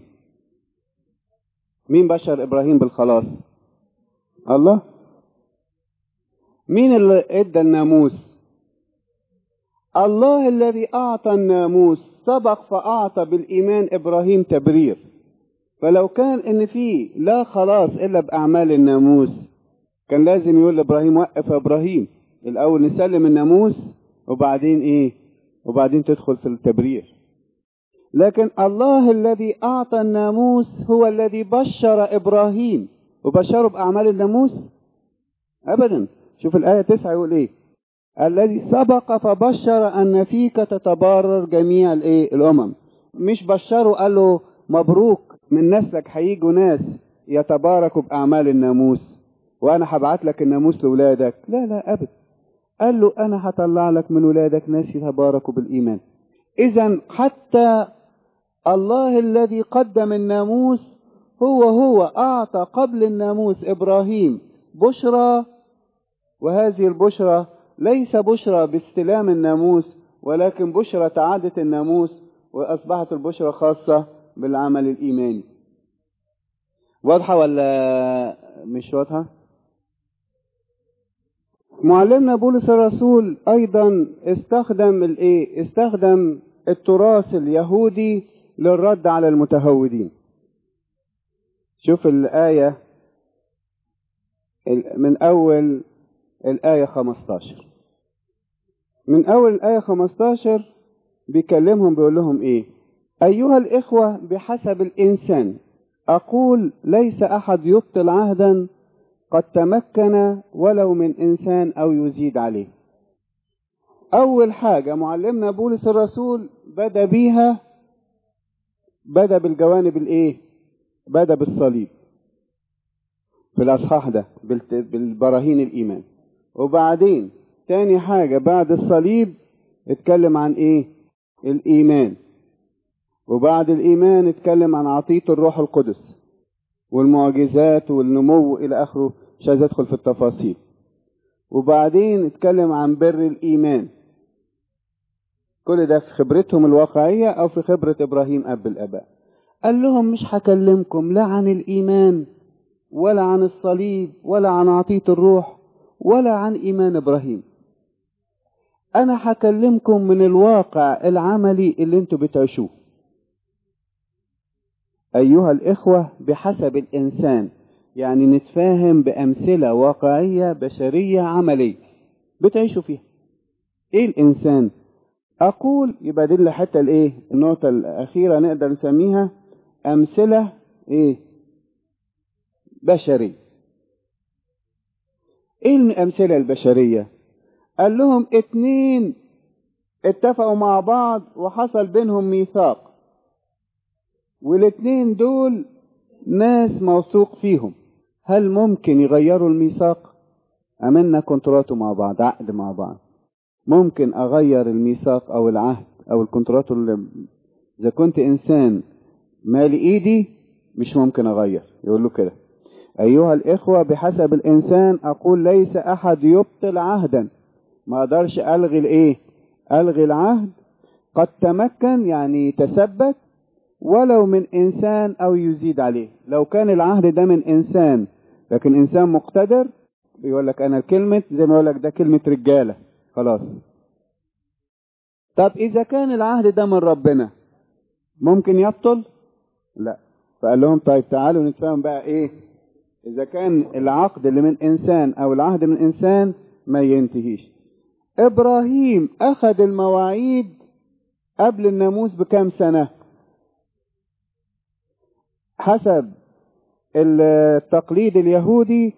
[SPEAKER 1] مين بشر إبراهيم بالخلاص الله مين اللي ادى الناموس الله الذي أعطى الناموس سبق فأعطى بالإيمان إبراهيم تبرير فلو كان إن في لا خلاص إلا بأعمال الناموس كان لازم يقول لابراهيم وقف يا ابراهيم الاول نسلم الناموس وبعدين ايه وبعدين تدخل في التبرير لكن الله الذي اعطى الناموس هو الذي بشر ابراهيم وبشره باعمال الناموس ابدا شوف الايه تسعة يقول ايه الذي سبق فبشر ان فيك تتبرر جميع الايه الامم مش بشره قال له مبروك من نسلك هيجوا ناس يتباركوا باعمال الناموس وانا هبعت لك الناموس لاولادك لا لا ابدا قال له انا هطلع لك من ولادك ناس يتباركوا بالايمان اذا حتى الله الذي قدم الناموس هو هو اعطى قبل الناموس ابراهيم بشرى وهذه البشرى ليس بشرى باستلام الناموس ولكن بشرى تعادة الناموس واصبحت البشرى خاصة بالعمل الايماني واضحة ولا مش واضحة؟ معلمنا بولس الرسول ايضا استخدم الايه استخدم التراث اليهودي للرد على المتهودين شوف الايه من اول الايه 15 من اول الايه 15 بيكلمهم بيقول لهم ايه ايها الاخوه بحسب الانسان اقول ليس احد يبطل عهدا قد تمكن ولو من إنسان أو يزيد عليه أول حاجة معلمنا بولس الرسول بدأ بيها بدأ بالجوانب الإيه؟ بدأ بالصليب في الأصحاح ده بالبراهين الإيمان وبعدين تاني حاجة بعد الصليب اتكلم عن إيه؟ الإيمان وبعد الإيمان اتكلم عن عطية الروح القدس والمعجزات والنمو إلى آخره مش عايز ادخل في التفاصيل وبعدين اتكلم عن بر الايمان كل ده في خبرتهم الواقعيه او في خبره ابراهيم اب الاباء قال لهم مش هكلمكم لا عن الايمان ولا عن الصليب ولا عن عطيه الروح ولا عن ايمان ابراهيم انا هكلمكم من الواقع العملي اللي انتوا بتعيشوه ايها الاخوه بحسب الانسان يعني نتفاهم بأمثلة واقعية بشرية عملية بتعيشوا فيها ايه الانسان اقول يبقى دي حتى الايه النقطة الاخيرة نقدر نسميها امثلة ايه بشرية ايه الامثلة البشرية قال لهم اتنين اتفقوا مع بعض وحصل بينهم ميثاق والاتنين دول ناس موثوق فيهم هل ممكن يغيروا الميثاق عملنا كونتراتو مع بعض عقد مع بعض ممكن اغير الميثاق او العهد او الكونتراتو اللي اذا كنت انسان مالي ايدي مش ممكن اغير يقول له كده ايها الاخوه بحسب الانسان اقول ليس احد يبطل عهدا ما اقدرش الغي الايه الغي العهد قد تمكن يعني تثبت ولو من انسان او يزيد عليه لو كان العهد ده من انسان لكن انسان مقتدر بيقول لك انا كلمة زي ما يقول لك ده كلمة رجالة خلاص طب اذا كان العهد ده من ربنا ممكن يبطل لا فقال لهم طيب تعالوا نتفاهم بقى ايه اذا كان العقد اللي من انسان او العهد من انسان ما ينتهيش ابراهيم اخذ المواعيد قبل الناموس بكام سنة حسب التقليد اليهودي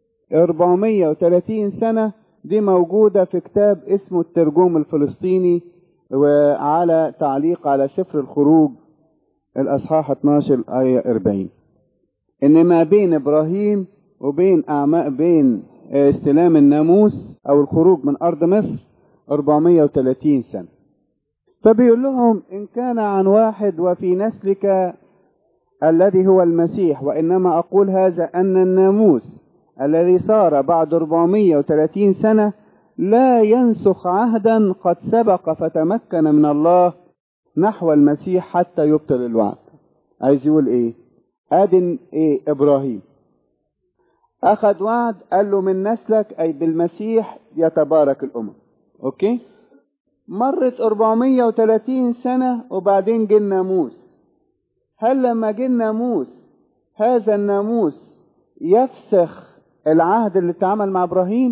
[SPEAKER 1] 430 سنة دي موجودة في كتاب اسمه الترجمة الفلسطيني وعلى تعليق على سفر الخروج الأصحاح 12 آية 40 إن ما بين إبراهيم وبين أعماء بين استلام الناموس أو الخروج من أرض مصر 430 سنة فبيقول لهم إن كان عن واحد وفي نسلك الذي هو المسيح وإنما أقول هذا أن الناموس الذي صار بعد 430 سنة لا ينسخ عهدا قد سبق فتمكن من الله نحو المسيح حتى يبطل الوعد عايز يقول ايه ادن ايه ابراهيم اخذ وعد قال له من نسلك اي بالمسيح يتبارك الامم اوكي مرت 430 سنة وبعدين جه الناموس هل لما جه الناموس هذا الناموس يفسخ العهد اللي اتعمل مع ابراهيم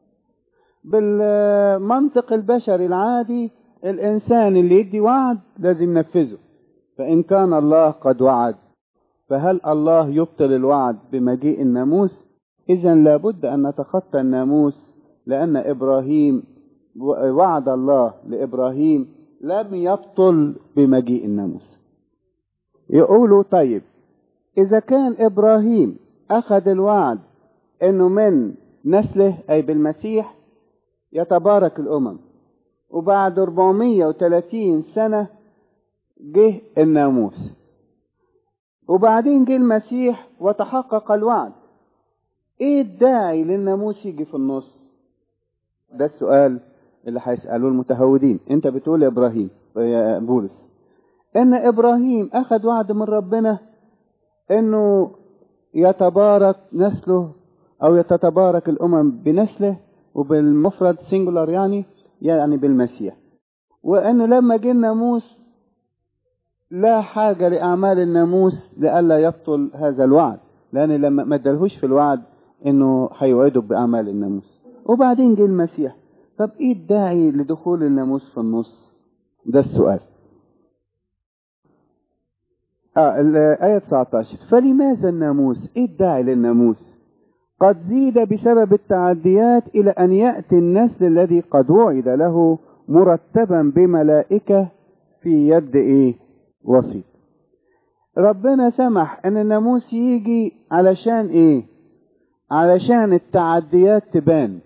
[SPEAKER 1] بالمنطق البشري العادي الانسان اللي يدي وعد لازم ينفذه فان كان الله قد وعد فهل الله يبطل الوعد بمجيء الناموس اذا لابد ان نتخطى الناموس لان ابراهيم وعد الله لابراهيم لم يبطل بمجيء الناموس يقولوا طيب اذا كان ابراهيم اخذ الوعد انه من نسله اي بالمسيح يتبارك الامم وبعد 430 سنة جه الناموس وبعدين جه المسيح وتحقق الوعد ايه الداعي للناموس يجي في النص ده السؤال اللي هيسألوه المتهودين انت بتقول يا ابراهيم يا بولس ان ابراهيم اخذ وعد من ربنا انه يتبارك نسله او يتتبارك الامم بنسله وبالمفرد سينجولار يعني يعني بالمسيح وانه لما جه الناموس لا حاجة لأعمال الناموس لئلا يبطل هذا الوعد لأن لما ما ادالهوش في الوعد إنه هيوعده بأعمال الناموس وبعدين جه المسيح طب إيه الداعي لدخول الناموس في النص؟ ده السؤال. آه الآية 19 فلماذا الناموس؟ إيه الداعي للناموس؟ قد زيد بسبب التعديات إلى أن يأتي النسل الذي قد وعد له مرتبا بملائكة في يد إيه؟ وسيط. ربنا سمح أن الناموس يجي علشان إيه؟ علشان التعديات تبان.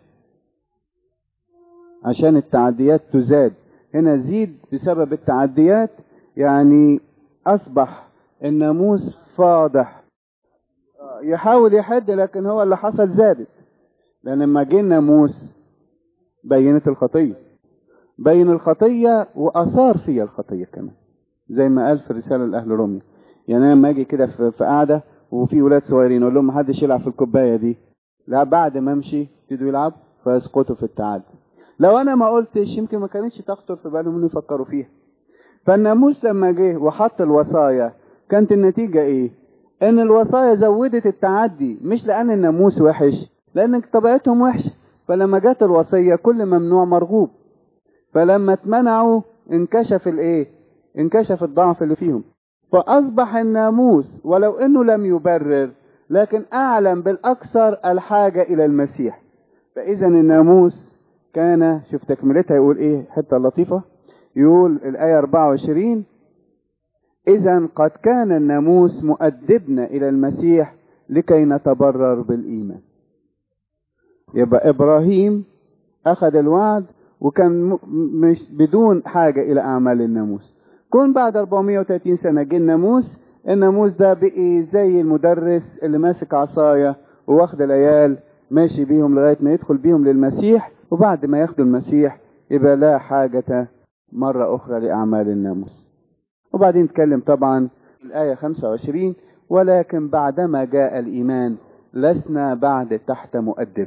[SPEAKER 1] عشان التعديات تزاد. هنا زيد بسبب التعديات يعني أصبح الناموس فاضح يحاول يحد لكن هو اللي حصل زادت لأن لما جه الناموس بينت الخطية بين الخطية وأثار فيها الخطية كمان زي ما قال في الرسالة لأهل روميا يعني أنا لما أجي كده في قعدة وفي ولاد صغيرين أقول لهم محدش يلعب في الكوباية دي لا بعد ما أمشي يبتدوا يلعبوا فيسقطوا في التعدي لو أنا ما قلتش يمكن ما كانتش تخطر في بالهم إنه يفكروا فيها فالناموس لما جه وحط الوصايا كانت النتيجة إيه؟ إن الوصايا زودت التعدي مش لأن الناموس وحش لأن طبيعتهم وحشة فلما جت الوصية كل ممنوع مرغوب فلما اتمنعوا انكشف الإيه؟ انكشف الضعف اللي فيهم فأصبح الناموس ولو إنه لم يبرر لكن أعلم بالأكثر الحاجة إلى المسيح فإذا الناموس كان شوف تكملتها يقول إيه حتة لطيفة يقول الآية 24 إذا قد كان الناموس مؤدبنا إلى المسيح لكي نتبرر بالإيمان يبقى إبراهيم أخذ الوعد وكان مش بدون حاجة إلى أعمال الناموس كون بعد 430 سنة جه الناموس الناموس ده بقي زي المدرس اللي ماسك عصاية واخد العيال ماشي بيهم لغاية ما يدخل بيهم للمسيح وبعد ما ياخدوا المسيح يبقى لا حاجة مرة أخرى لأعمال الناموس وبعدين نتكلم طبعا الآية 25 ولكن بعدما جاء الإيمان لسنا بعد تحت مؤدب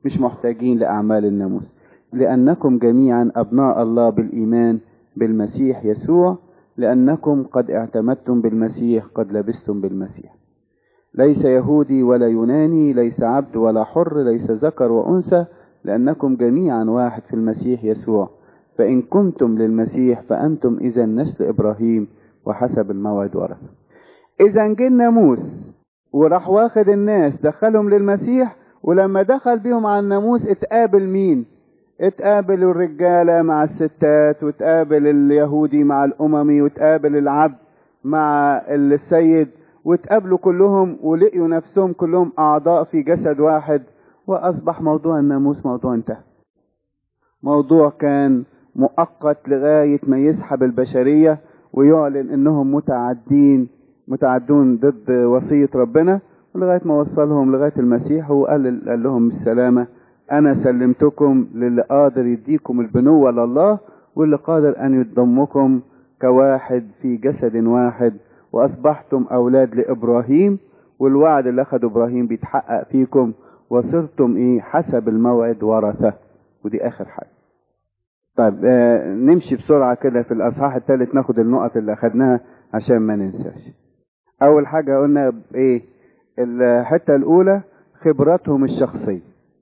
[SPEAKER 1] مش محتاجين لأعمال الناموس لأنكم جميعا أبناء الله بالإيمان بالمسيح يسوع لأنكم قد اعتمدتم بالمسيح قد لبستم بالمسيح ليس يهودي ولا يوناني ليس عبد ولا حر ليس ذكر وأنثى لأنكم جميعا واحد في المسيح يسوع فإن كنتم للمسيح فأنتم إذا نسل إبراهيم وحسب الموعد ورث إذا جه الناموس وراح واخد الناس دخلهم للمسيح ولما دخل بيهم على الناموس اتقابل مين اتقابل الرجالة مع الستات وتقابل اليهودي مع الأممي وتقابل العبد مع السيد وتقابلوا كلهم ولقيوا نفسهم كلهم أعضاء في جسد واحد وأصبح موضوع الناموس موضوع انتهى موضوع كان مؤقت لغاية ما يسحب البشرية ويعلن انهم متعدين متعدون ضد وصية ربنا لغاية ما وصلهم لغاية المسيح وقال قال لهم السلامة أنا سلمتكم للي قادر يديكم البنوة لله واللي قادر أن يضمكم كواحد في جسد واحد وأصبحتم أولاد لإبراهيم والوعد اللي أخده إبراهيم بيتحقق فيكم وصرتم إيه حسب الموعد ورثة ودي آخر حاجة طيب آه نمشي بسرعة كده في الأصحاح الثالث ناخد النقط اللي أخدناها عشان ما ننساش أول حاجة قلنا إيه الحتة الأولى خبراتهم الشخصية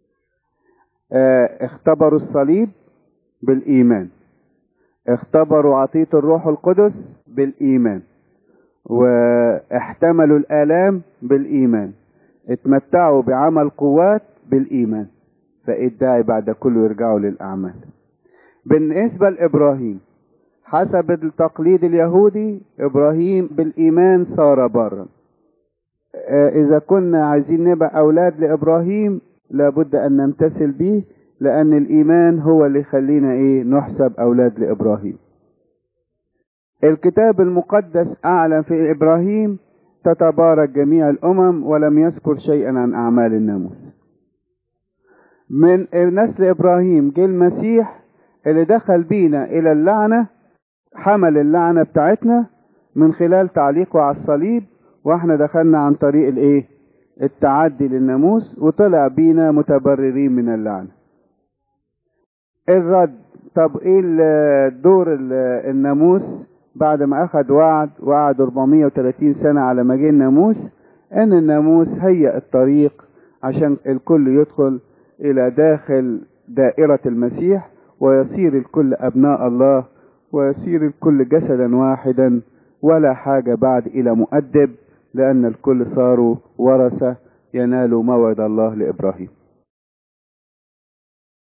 [SPEAKER 1] آه اختبروا الصليب بالإيمان اختبروا عطية الروح القدس بالإيمان واحتملوا الآلام بالإيمان اتمتعوا بعمل قوات بالإيمان فإدعي بعد كله يرجعوا للأعمال بالنسبة لإبراهيم حسب التقليد اليهودي إبراهيم بالإيمان صار برا إذا كنا عايزين نبقى أولاد لإبراهيم لابد أن نمتثل به لأن الإيمان هو اللي يخلينا إيه نحسب أولاد لإبراهيم الكتاب المقدس أعلن في إبراهيم تتبارك جميع الأمم ولم يذكر شيئا عن أعمال الناموس من نسل إبراهيم جه المسيح اللي دخل بينا إلى اللعنة حمل اللعنة بتاعتنا من خلال تعليقه على الصليب واحنا دخلنا عن طريق الايه التعدي للناموس وطلع بينا متبررين من اللعنة الرد طب ايه دور الناموس بعد ما اخذ وعد وعد 430 سنة على ما جه الناموس ان الناموس هيأ الطريق عشان الكل يدخل الى داخل دائرة المسيح ويصير الكل ابناء الله ويصير الكل جسدا واحدا ولا حاجة بعد الى مؤدب لان الكل صاروا ورثة ينالوا موعد الله لابراهيم